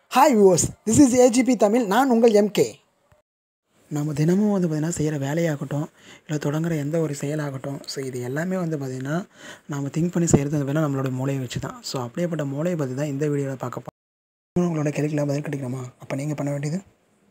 hi viewers this is AGB Tamil நான் உங்கள் MK நம்ம தினமும் வந்து பார்த்திங்கன்னா செய்கிற வேலையாகட்டும் இல்லை தொடங்குற எந்த ஒரு செயலாகட்டும் ஸோ இது எல்லாமே வந்து பார்த்திங்கன்னா நம்ம திங்க் பண்ணி செய்கிறது வந்து வேணால் நம்மளோட மூளையை வச்சு தான் ஸோ அப்படியேப்பட்ட மூளையை பற்றி தான் இந்த வீடியோவில் பார்க்க போகிறோம் உங்களோட கேள்விக்கெல்லாம் பதில் கிடைக்கலாமா அப்போ நீங்கள் பண்ண வேண்டியது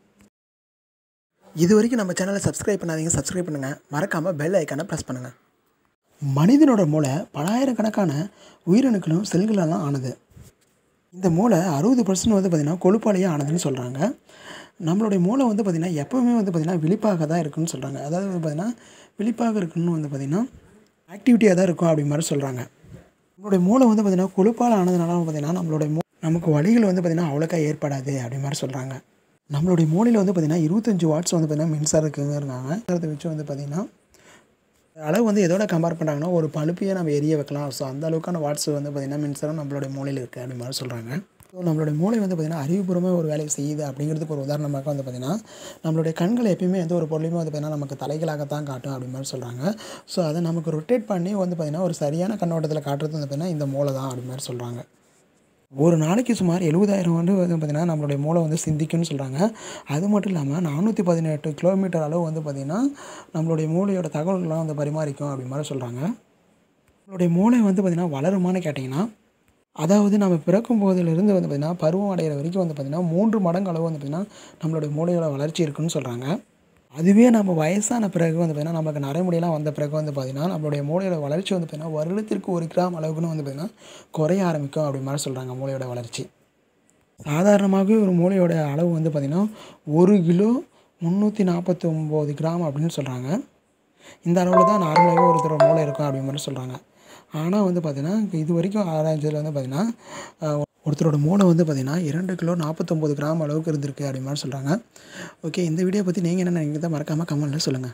இது வரைக்கும் நம்ம சேனலை சப்ஸ்கிரைப் பண்ணாதீங்க சப்ஸ்கிரைப் பண்ணுங்கள் மறக்காமல் பெல் ஐக்கானை ப்ரெஸ் பண்ணுங்கள் மனிதனோட மூளை பலாயிரக்கணக்கான உயிரணுக்களும் செல்களாலாம் ஆனது இந்த மூளை அறுபது பர்சன்ட் வந்து பார்த்திங்கன்னா கொழுப்பாலேயே ஆனதுன்னு சொல்கிறாங்க நம்மளுடைய மூளை வந்து பார்த்திங்கன்னா எப்போவுமே வந்து பார்த்திங்கன்னா விழிப்பாக தான் இருக்குன்னு சொல்கிறாங்க அதாவது வந்து பார்த்திங்கன்னா விழிப்பாக இருக்குன்னு வந்து பார்த்திங்கன்னா ஆக்டிவிட்டியாக தான் இருக்கும் அப்படி மாதிரி சொல்கிறாங்க நம்மளுடைய மூளை வந்து பார்த்திங்கன்னா கொழுப்பால் ஆனதுனால வந்து பார்த்திங்கன்னா நம்மளுடைய மூ நமக்கு வலிகள் வந்து பார்த்திங்கன்னா அவ்வளோக்கா ஏற்படாது அப்படி மாதிரி சொல்கிறாங்க நம்மளுடைய மூளையில் வந்து பார்த்திங்கன்னா இருபத்தஞ்சி வாட்ஸ் வந்து பார்த்திங்கன்னா மின்சாரம் இருக்குங்கிறாங்க அதை வச்சு வந்து பார்த்திங்கன்னா அளவு வந்து எதோட கம்பேர் பண்ணுறாங்கன்னா ஒரு பழுப்பையே நம்ம எரிய வைக்கலாம் ஸோ அந்த அளவுக்கான வாட்ஸ் வந்து பார்த்திங்கன்னா மின்சாரம் நம்மளுடைய மூளையில் இருக்குது அப்படி மாதிரி சொல்கிறாங்க ஸோ நம்மளுடைய மூளை வந்து பார்த்திங்கன்னா அறிவுபூர்வமாக ஒரு வேலையை செய்யுது அப்படிங்கிறதுக்கு ஒரு உதாரணமாக வந்து பார்த்திங்கன்னா நம்மளுடைய கண்கள் எப்பயுமே எந்த ஒரு பொருளையுமே வந்து பார்த்திங்கன்னா நமக்கு தலைகளாகத்தான் காட்டும் அப்படி மாதிரி சொல்கிறாங்க ஸோ அதை நமக்கு ரொட்டேட் பண்ணி வந்து பார்த்திங்கன்னா ஒரு சரியான கண்ணோட்டத்தில் காட்டுறது வந்து பார்த்திங்கன்னா இந்த மூளை தான் அப்படி மாதிரி சொல்கிறாங்க ஒரு நாளைக்கு சுமார் எழுபதாயிரம் வந்து வந்து பார்த்திங்கன்னா நம்மளுடைய மூளை வந்து சிந்திக்கும்னு சொல்கிறாங்க அது மட்டும் இல்லாமல் நானூற்றி பதினெட்டு கிலோமீட்டர் அளவு வந்து பார்த்திங்கன்னா நம்மளுடைய மூளையோட தகவல்கள்லாம் வந்து பரிமாறிக்கும் அப்படி மாதிரி சொல்கிறாங்க நம்மளுடைய மூளை வந்து பார்த்திங்கன்னா வளருமான்னு கேட்டிங்கன்னா அதாவது நம்ம பிறக்கும் போதிலிருந்து வந்து பார்த்திங்கன்னா பருவம் அடைகிற வரைக்கும் வந்து பார்த்திங்கன்னா மூன்று மடங்கு அளவு வந்து பார்த்திங்கன்னா நம்மளுடைய மூளையோட வளர்ச்சி இருக்குன்னு சொல்கிறாங்க அதுவே நம்ம வயசான பிறகு வந்து பார்த்திங்கன்னா நமக்கு நரைமுடியெல்லாம் வந்த பிறகு வந்து பார்த்திங்கன்னா நம்மளுடைய மூளையோட வளர்ச்சி வந்து பார்த்திங்கன்னா வருடத்திற்கு ஒரு கிராம் அளவுக்குன்னு வந்து பார்த்திங்கன்னா குறைய ஆரம்பிக்கும் அப்படி மாதிரி சொல்கிறாங்க மூளையோட வளர்ச்சி சாதாரணமாகவே ஒரு மூளையோட அளவு வந்து பார்த்திங்கன்னா ஒரு கிலோ முந்நூற்றி நாற்பத்தி ஒம்பது கிராம் அப்படின்னு சொல்கிறாங்க இந்த அளவில் தான் நார்மலாகவே ஒருத்தரோட மூளை இருக்கும் அப்படி மாதிரி சொல்கிறாங்க ஆனால் வந்து பார்த்திங்கன்னா இது வரைக்கும் ஆராய்ஞ்சதில் வந்து பார்த்திங்கன்னா அஹ், ஒருத்தரோட மூளை வந்து பார்த்திங்கன்னா இரண்டு கிலோ நாற்பத்தொம்போது கிராம் அளவுக்கு இருந்திருக்கு அப்படி மாதிரி சொல்கிறாங்க ஓகே இந்த வீடியோ பற்றி நீங்கள் என்ன நினைக்கிறத மறக்காமல் கமெண்ட்டில் சொல்லுங்கள்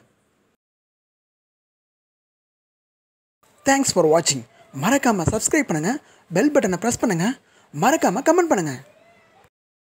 தேங்க்ஸ் ஃபார் வாட்சிங் மறக்காமல் சப்ஸ்கிரைப் பண்ணுங்கள் பெல் பட்டனை ப்ரெஸ் பண்ணுங்கள் மறக்காமல் கமெண்ட் பண்ணுங்கள்